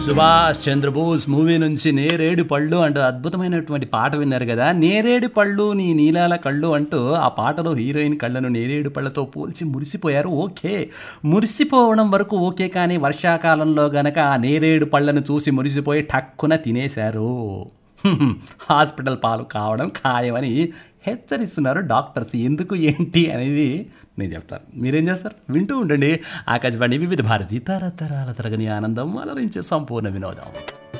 Subhash Chandrabose movie నుంచి నేరేడు పళ్ళు అంటూ అద్భుతమైనటువంటి పాట విన్నారు కదా నేరేడు పళ్ళు నీ నీలాల కళ్ళు అంటూ ఆ పాటలో హీరోయిన్ కళ్ళను నేరేడు పళ్ళతో పోల్చి మురిసిపోయారు ఓకే మురిసిపోవడం వరకు ఓకే కానీ వర్షాకాలంలో గనక ఆ నేరేడు పళ్ళను చూసి మురిసిపోయి టక్కున తినేశారు హ్మ్, హాస్పిటల్ పాలు కావడం ఖాయమని హెచ్చరిస్తున్నారు డాక్టర్స్ ఎందుకు ఏంటి అనేది నేను చెప్తాను మీరేం చేస్తారు వింటూ ఉండండి ఆకాశవాణి వివిధ భారతి తరతరాల తరగని ఆనందం అలరించే సంపూర్ణ వినోదం